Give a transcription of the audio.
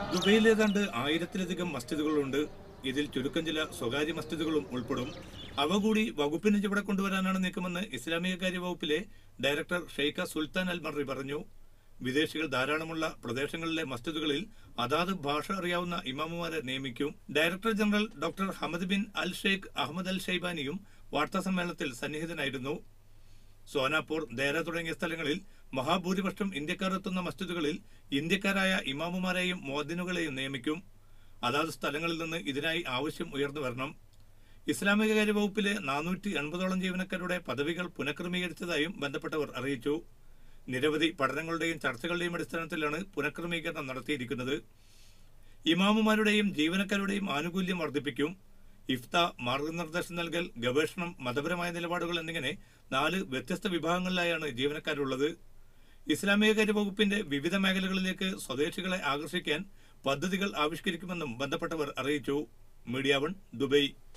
ദുബൈയിൽ ഏതാണ്ട് ആയിരത്തിലധികം മസ്ജിദുകളുണ്ട് ഇതിൽ ചുരുക്കം ചില സ്വകാര്യ മസ്ജിദുകളും ഉൾപ്പെടും അവ കൂടി വകുപ്പിന് ചുവടെ കൊണ്ടുവരാനാണ് നീക്കമെന്ന് ഇസ്ലാമിക കാര്യ വകുപ്പിലെ ഡയറക്ടർ ഷെയ്ഖ സുൽത്താൻ അൽ മറി പറഞ്ഞു വിദേശികൾ ധാരാളമുള്ള പ്രദേശങ്ങളിലെ മസ്ജിദുകളിൽ അതാത് ഭാഷ അറിയാവുന്ന ഇമാമുമാരെ നിയമിക്കും director general doctor Hamad bin al Sheikh Ahmed al ഷെയ്ബാനിയും വാർത്താസമ്മേളനത്തിൽ സന്നിഹിതനായിരുന്നു സോനാപൂർ ദേര തുടങ്ങിയ സ്ഥലങ്ങളിൽ മഹാഭൂരിപക്ഷം ഇന്ത്യക്കാർ എത്തുന്ന മസ്ജിദുകളിൽ ഇന്ത്യക്കാരായ ഇമാമുമാരെയും മോദിനുകളെയും നിയമിക്കും അതാത് സ്ഥലങ്ങളിൽ നിന്ന് ഇതിനായി ആവശ്യം ഉയർന്നു വരണം ഇസ്ലാമിക കാര്യ വകുപ്പിലെ നാനൂറ്റി എൺപതോളം ജീവനക്കാരുടെ പദവികൾ പുനഃക്രമീകരിച്ചതായും ബന്ധപ്പെട്ടവർ അറിയിച്ചു നിരവധി പഠനങ്ങളുടെയും ചർച്ചകളുടെയും അടിസ്ഥാനത്തിലാണ് പുനഃക്രമീകരണം നടത്തിയിരിക്കുന്നത് ഇമാമുമാരുടെയും ജീവനക്കാരുടെയും ആനുകൂല്യം വർദ്ധിപ്പിക്കും ഇഫ്ത മാർഗനിർദ്ദേശം നൽകൽ ഗവേഷണം മതപരമായ നിലപാടുകൾ എന്നിങ്ങനെ നാല് വ്യത്യസ്ത വിഭാഗങ്ങളിലായാണ് ജീവനക്കാരുള്ളത് ഇസ്ലാമിക കാര്യ വകുപ്പിന്റെ വിവിധ മേഖലകളിലേക്ക് സ്വദേശികളെ ആകർഷിക്കാൻ പദ്ധതികൾ ആവിഷ്കരിക്കുമെന്നും ബന്ധപ്പെട്ടവർ അറിയിച്ചു മീഡിയ വൺ ദുബൈ